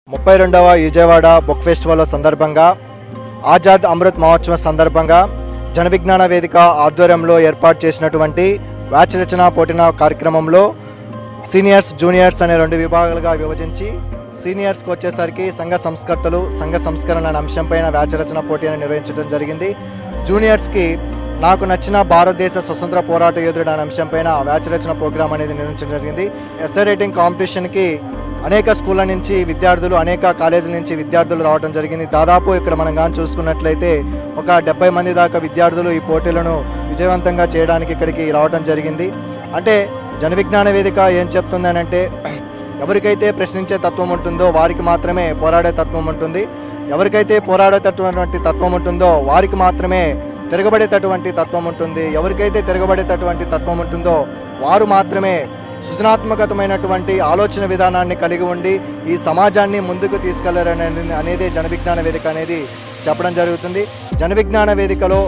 ముప్పై రెండవ Vijayawada book festival సందర్భంగా ఆజాద్ అమృత్ మహోత్సవ సందర్భంగా జన విజ్ఞాన వేదిక ఆధ్వర్యంలో ఏర్పాటు చేసినటువంటి వ్యాచ రచన పోటీన కార్యక్రమంలో సీనియర్స్ జూనియర్స్ అనే రెండు విభాగాలుగా విభజించి సీనియర్స్కి వచ్చేసరికి సంఘ సంస్కర్తలు సంఘ సంస్కరణ అనే అంశంపైన వ్యాచ రచన పోటీని నిర్వహించడం జరిగింది జూనియర్స్కి నాకు నచ్చిన భారతదేశ స్వతంత్ర పోరాట యోధుడు అనే అంశంపైన వ్యాచ రచన ప్రోగ్రామ్ అనేది నిర్వహించడం జరిగింది ఎస్ఐ రైటింగ్ కాంపిటీషన్కి అనేక స్కూళ్ళ నుంచి విద్యార్థులు అనేక కాలేజీల నుంచి విద్యార్థులు రావడం జరిగింది దాదాపు ఇక్కడ మనం కానీ చూసుకున్నట్లయితే ఒక డెబ్బై మంది దాకా విద్యార్థులు ఈ పోటీలను విజయవంతంగా చేయడానికి ఇక్కడికి రావడం జరిగింది అంటే జన విజ్ఞాన వేదిక ఏం చెప్తుంది అని అంటే ఎవరికైతే ప్రశ్నించే తత్వం ఉంటుందో వారికి మాత్రమే పోరాడే తత్వం ఉంటుంది ఎవరికైతే పోరాడేటటువంటి తత్వం ఉంటుందో వారికి మాత్రమే తిరగబడేటటువంటి తత్వం ఉంటుంది ఎవరికైతే తిరగబడేటటువంటి తత్వం ఉంటుందో వారు మాత్రమే సృజనాత్మకతమైనటువంటి ఆలోచన విధానాన్ని కలిగి ఉండి ఈ సమాజాన్ని ముందుకు తీసుకెళ్లారనే అనేది జన విజ్ఞాన వేదిక అనేది చెప్పడం జరుగుతుంది జన విజ్ఞాన వేదికలో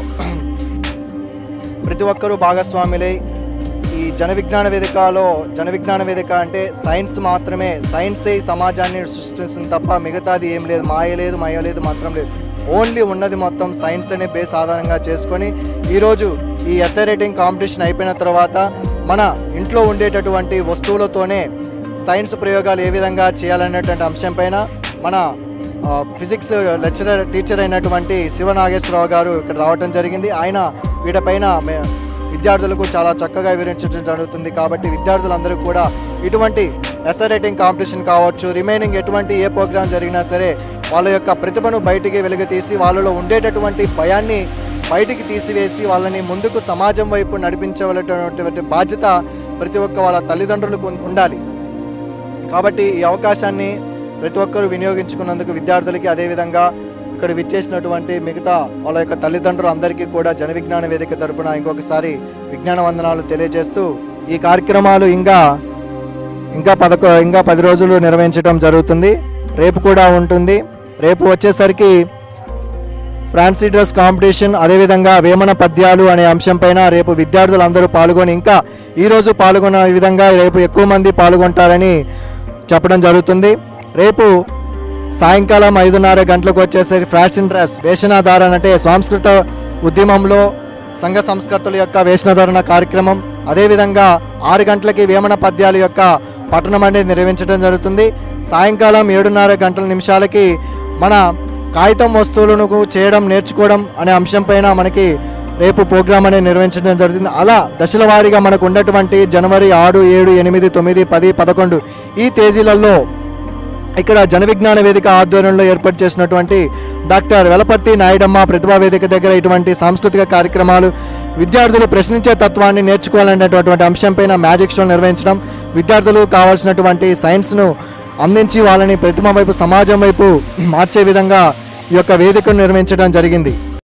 ప్రతి ఒక్కరూ భాగస్వాములై ఈ జన విజ్ఞాన వేదికలో జన విజ్ఞాన వేదిక అంటే సైన్స్ మాత్రమే సైన్సే ఈ సమాజాన్ని సృష్టిస్తుంది తప్ప మిగతాది ఏం లేదు మాయ లేదు మయ లేదు మంత్రం లేదు ఓన్లీ ఉన్నది మొత్తం సైన్స్ అనే బేస్ ఆధారంగా చేసుకొని ఈరోజు ఈ ఎస్ఐ రైటింగ్ కాంపిటీషన్ అయిపోయిన తర్వాత మన ఇంట్లో ఉండేటటువంటి వస్తువులతోనే సైన్స్ ప్రయోగాలు ఏ విధంగా చేయాలనేటువంటి అంశం పైన మన ఆ, ఫిజిక్స్ లెక్చరర్ టీచర్ అయినటువంటి శివ నాగేశ్వరరావు గారు ఇక్కడ రావడం జరిగింది ఆయన వీటిపైన మే- విద్యార్థులకు చాలా చక్కగా వివరించడం జరుగుతుంది కాబట్టి విద్యార్థులందరూ కూడా ఇటువంటి ఎస్ఐ రైటింగ్ కాంపిటీషన్ కావచ్చు రిమైనింగ్ ఎటువంటి ఏ ప్రోగ్రామ్ జరిగినా సరే వాళ్ళ యొక్క ప్రతిభను బయటికి వెలుగుతీసి వాళ్ళలో ఉండేటటువంటి భయాన్ని బయటికి తీసివేసి వాళ్ళని ముందుకు సమాజం వైపు నడిపించవలటువంటి బాధ్యత ప్రతి ఒక్క వాళ్ళ తల్లిదండ్రులకు ఉం- ఉండాలి కాబట్టి ఈ అవకాశాన్ని ప్రతి ఒక్కరూ వినియోగించుకున్నందుకు విద్యార్థులకి అదేవిధంగా ఇక్కడ విచ్చేసినటువంటి మిగతా వాళ్ళ యొక్క తల్లిదండ్రులు అందరికీ కూడా జన విజ్ఞాన వేదిక తరపున ఇంకొకసారి విజ్ఞాన వందనాలు తెలియజేస్తూ ఈ కార్యక్రమాలు ఇంకా ఇంకా పదకొ ఇంకా పది రోజులు నిర్వహించడం జరుగుతుంది రేపు కూడా ఉంటుంది రేపు వచ్చేసరికి ఫ్రాన్సీ డ్రెస్ కాంపిటీషన్ అదేవిధంగా వేమన పద్యాలు అనే అంశంపైన రేపు విద్యార్థులు అందరూ పాల్గొని ఇంకా ఈరోజు పాల్గొన్న విధంగా రేపు ఎక్కువ మంది పాల్గొంటారని చెప్పడం జరుగుతుంది రేపు సాయంకాలం ఐదున్నర గంటలకు వచ్చేసరికి ఫ్యాషన్ డ్రెస్ వేషనాధారణ అంటే సాంస్కృత ఉద్యమంలో సంఘ సంస్కర్తల యొక్క వేషనాధారణ కార్యక్రమం అదేవిధంగా ఆరు గంటలకి వేమన పద్యాల యొక్క పఠనం అనేది నిర్వహించడం జరుగుతుంది సాయంకాలం ఏడున్నర గంటల నిమిషాలకి మన కాగితం వస్తువులను చేయడం నేర్చుకోవడం అనే అంశం పైన మనకి రేపు ప్రోగ్రామ్ అనేది నిర్వహించడం జరుగుతుంది అలా దశల వారీగా మనకు ఉన్నటువంటి జనవరి ఆరు ఏడు ఎనిమిది తొమ్మిది పది పదకొండు ఈ తేదీలలో ఇక్కడ జన విజ్ఞాన వేదిక ఆధ్వర్యంలో ఏర్పాటు చేసినటువంటి డాక్టర్ వెలపర్తి నాయుడమ్మ ప్రతిభా వేదిక దగ్గర ఇటువంటి సాంస్కృతిక కార్యక్రమాలు విద్యార్థులు ప్రశ్నించే తత్వాన్ని నేర్చుకోవాలనేటటువంటి అంశంపైన మ్యాజిక్ షో నిర్వహించడం విద్యార్థులు కావాల్సినటువంటి సైన్స్ను అందించి వాళ్ళని ప్రతిమ వైపు సమాజం వైపు మార్చే విధంగా ఈ యొక్క వేదికను నిర్వహించడం జరిగింది